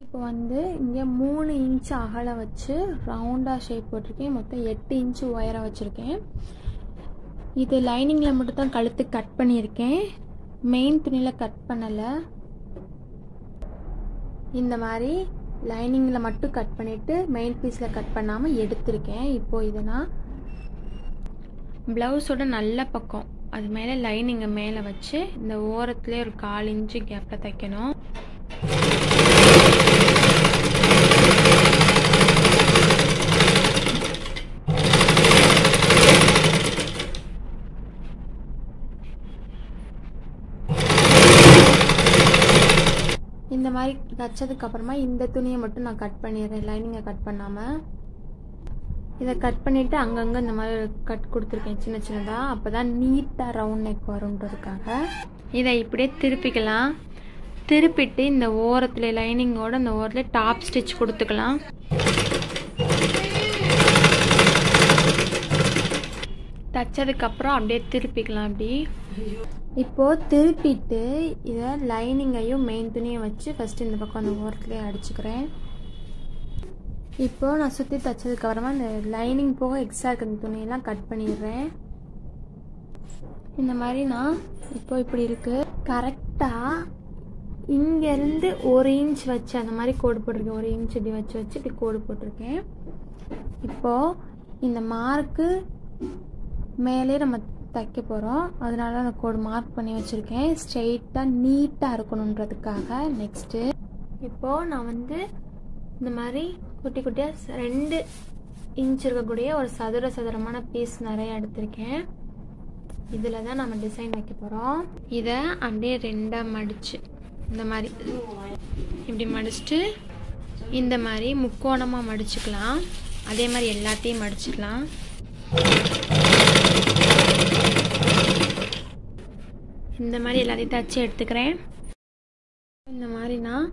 இப்போ வந்து இங்கே மூணு இன்ச் அகலம் வச்சு ரவுண்டாக ஷேப் போட்டிருக்கேன் மொத்தம் எட்டு இன்ச்சு உயரம் வச்சுருக்கேன் இது லைனிங்கில் மட்டும் தான் கழுத்து கட் பண்ணியிருக்கேன் மெயின் துணியில் கட் பண்ணலை இந்த மாதிரி லைனிங்கில் மட்டும் கட் பண்ணிவிட்டு மெயின் பீஸில் கட் பண்ணாமல் எடுத்திருக்கேன் இப்போது இதை நான் ப்ளவுஸோட நல்ல பக்கம் அது மேலே லைனிங்கை மேலே வச்சு இந்த ஓரத்துலேயே ஒரு கால் இன்ச்சு கேப்பில் தைக்கணும் இந்த மாதிரி தைச்சதுக்கு அப்புறமா இந்த துணியை மட்டும் நான் கட் பண்ணிடுறேன் லைனிங்கை கட் பண்ணாமல் இதை கட் பண்ணிவிட்டு அங்கங்கே இந்த மாதிரி ஒரு கட் கொடுத்துருக்கேன் சின்ன சின்னதாக அப்போ தான் நீட்டாக ரவுண்ட் நெக் வரும்ன்றதுக்காக இதை இப்படியே திருப்பிக்கலாம் திருப்பிட்டு இந்த ஓரத்தில் லைனிங்கோட இந்த ஓரத்தில் டாப் ஸ்டிச் கொடுத்துக்கலாம் தைச்சதுக்கப்புறம் அப்படியே திருப்பிக்கலாம் அப்படி இப்போது திருப்பிட்டு இதை லைனிங்கையும் மெயின் துணியும் வச்சு ஃபஸ்ட்டு இந்த பக்கம் அந்த ஓரத்துலேயே அடிச்சுக்கிறேன் இப்போது நான் சுற்றி தைச்சதுக்கப்புறமா இந்த லைனிங் போக எக்ஸ்ட்ரா இருக்கிற துணியெல்லாம் கட் பண்ணிடுறேன் இந்த மாதிரி நான் இப்போ இப்படி இருக்குது கரெக்டாக இங்கேருந்து ஒரு இன்ச் வச்சு அந்த மாதிரி கோடு போட்டிருக்கேன் ஒரு இன்ச் இப்படி வச்சு வச்சு இப்படி கோடு போட்டிருக்கேன் இப்போது இந்த மார்க்கு மேலே நம்ம தைக்க போகிறோம் அதனால அந்த கோடு மார்க் பண்ணி வச்சுருக்கேன் ஸ்ட்ரெயிட்டாக நீட்டாக இருக்கணுன்றதுக்காக நெக்ஸ்ட்டு இப்போது நான் வந்து இந்த மாதிரி குட்டி குட்டியாக ரெண்டு இன்ச் இருக்கக்கூடிய ஒரு சதுர சதுரமான பீஸ் நிறைய எடுத்திருக்கேன் இதில் தான் நம்ம டிசைன் வைக்க போகிறோம் இதை அப்படியே ரெண்டாக மடித்து இந்த மாதிரி இப்படி மடிச்சுட்டு இந்த மாதிரி முக்கோணமாக மடிச்சுக்கலாம் அதே மாதிரி எல்லாத்தையும் மடிச்சுக்கலாம் இந்த மாதிரி எல்லாத்தையும் தச்சு எடுத்துக்கிறேன் இந்த மாதிரி நான்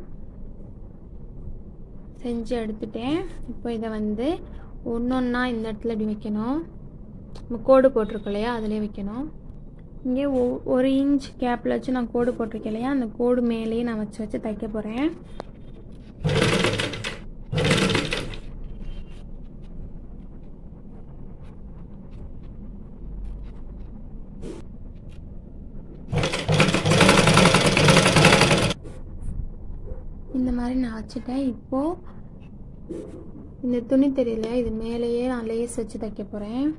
செஞ்சு எடுத்துட்டேன் இப்போ இதை வந்து ஒன்று ஒன்றா இந்த இடத்துல இப்படி வைக்கணும் நம்ம கோடு போட்டிருக்கோம் இல்லையா அதிலே வைக்கணும் இங்கே ஒ ஒரு இன்ச் கேப்பில் வச்சு நான் கோடு போட்டிருக்கேன் இல்லையா அந்த கோடு மேலேயே நான் வச்சு வச்சு தைக்க போகிறேன் இந்த மாதிரி நான் வச்சுட்டேன் இப்போது இந்த துணி தெரியல இது மேலேயே நான் லேஸ் வச்சு தைக்க போகிறேன்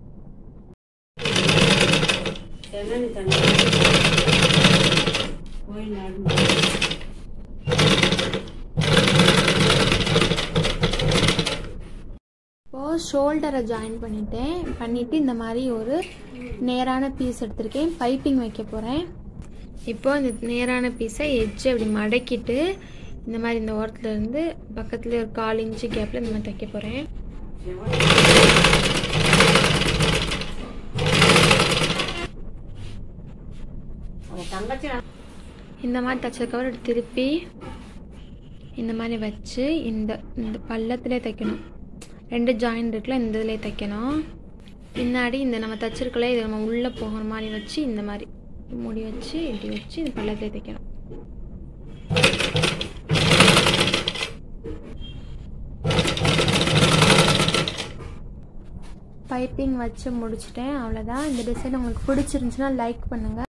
இப்போது ஷோல்டரை ஜாயின் பண்ணிட்டேன் பண்ணிவிட்டு இந்த மாதிரி ஒரு நேரான பீஸ் எடுத்திருக்கேன் பைப்பிங் வைக்க போகிறேன் இப்போ இந்த நேரான பீஸை எட்ஜ் அப்படி மடக்கிட்டு இந்த மாதிரி இந்த ஓரத்துல இருந்து பக்கத்துல ஒரு கால் இன்ச்சு கேப்பில் இந்த மாதிரி தைக்க போகிறேன் இந்த மாதிரி தைச்சதுக்கப்புறம் எடுத்து திருப்பி இந்த மாதிரி வச்சு இந்த இந்த பள்ளத்திலே தைக்கணும் ரெண்டு ஜாயின் இருக்குல்ல இந்த இதிலே தைக்கணும் பின்னாடி இந்த நம்ம தைச்சிருக்கல இதை நம்ம உள்ளே போகிற மாதிரி வச்சு இந்த மாதிரி மூடி வச்சு இப்படி வச்சு இந்த பள்ளத்திலே தைக்கணும் பைப்பிங் வச்சு முடிச்சிட்டேன் அவ்வளோதான் இந்த டிசைன் உங்களுக்கு பிடிச்சிருந்துச்சுன்னா லைக் பண்ணுங்கள்